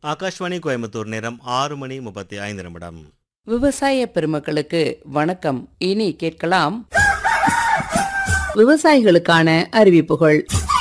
ஆகாஷ்வாணி கோயம்புத்தூர் நேரம் ஆறு மணி முப்பத்தி ஐந்து நிமிடம் விவசாய பெருமக்களுக்கு வணக்கம் இனி கேட்கலாம் விவசாயிகளுக்கான அறிவிப்புகள்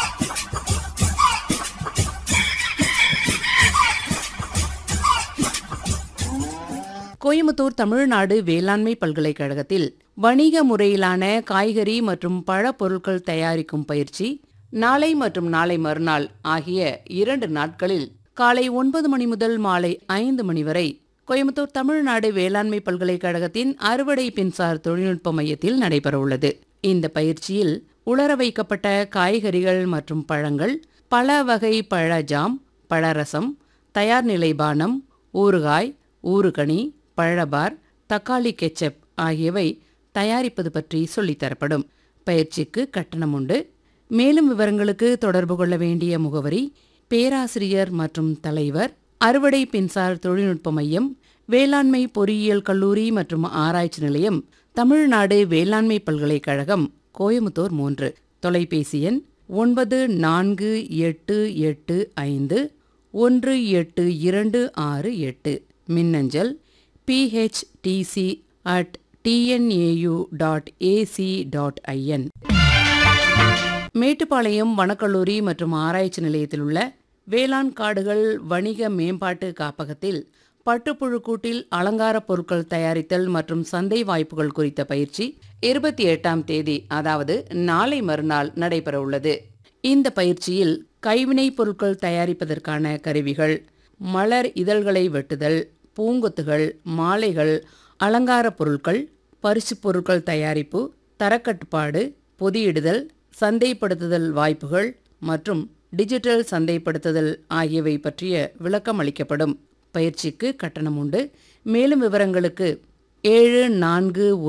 கோயம்புத்தூர் தமிழ்நாடு வேளாண்மை பல்கலைக்கழகத்தில் வணிக முறையிலான காய்கறி மற்றும் பழ பொருட்கள் தயாரிக்கும் பயிற்சி நாளை மற்றும் நாளை மறுநாள் ஆகிய இரண்டு நாட்களில் காலை ஒன்பது மணி முதல் மாலை ஐந்து மணி வரை கோயம்புத்தூர் தமிழ்நாடு வேளாண்மை பல்கலைக்கழகத்தின் அறுவடை பின்சார் தொழில்நுட்ப மையத்தில் நடைபெறவுள்ளது இந்த பயிற்சியில் உலர வைக்கப்பட்ட காய்கறிகள் மற்றும் பழங்கள் பல வகை பழ ஜாம் பழரசம் தயார் நிலை பானம் ஊறுகாய் ஊறுகனி பழபார் தக்காளி கெச்சப் ஆகியவை தயாரிப்பது பற்றி சொல்லித்தரப்படும் பயிற்சிக்கு கட்டணம் உண்டு மேலும் விவரங்களுக்கு தொடர்பு கொள்ள வேண்டிய முகவரி பேராசிரியர் மற்றும் தலைவர் அறுவடை பின்சார் தொழில்நுட்ப மையம் வேளாண்மை பொறியியல் கல்லூரி மற்றும் ஆராய்ச்சி நிலையம் தமிழ்நாடு வேளாண்மை பல்கலைக்கழகம் கோயமுத்தூர் மூன்று தொலைபேசி எண் ஒன்பது நான்கு எட்டு எட்டு ஐந்து ஒன்று எட்டு இரண்டு ஆறு எட்டு மின்னஞ்சல் PHDC at TNAU dot AC dot IN Mettupalayam வனக்கல்லூரி மற்றும் ஆராய்ச்சி நிலையத்தில் உள்ள வேளாண் காடுகள் வணிக மேம்பாட்டு காப்பகத்தில் பட்டுப்புழு கூட்டில் அலங்கார பொருட்கள் தயாரித்தல் மற்றும் சந்தை வாய்ப்புகள் குறித்த பயிற்சி இருபத்தி எட்டாம் தேதி அதாவது நாளை மறுநாள் நடைபெறவுள்ளது இந்த பயிற்சியில் கைவினைப் பொருட்கள் தயாரிப்பதற்கான கருவிகள் மலர் இதழ்களை வெட்டுதல் பூங்கொத்துகள் மாலைகள் அலங்கார பொருட்கள் பரிசுப் பொருட்கள் தயாரிப்பு தரக்கட்டுப்பாடு பொதியிடுதல் சந்தைப்படுத்துதல் வாய்ப்புகள் மற்றும் டிஜிட்டல் சந்தைப்படுத்துதல் ஆகியவை பற்றிய விளக்கம் அளிக்கப்படும் பயிற்சிக்கு கட்டணம் உண்டு மேலும் விவரங்களுக்கு ஏழு நான்கு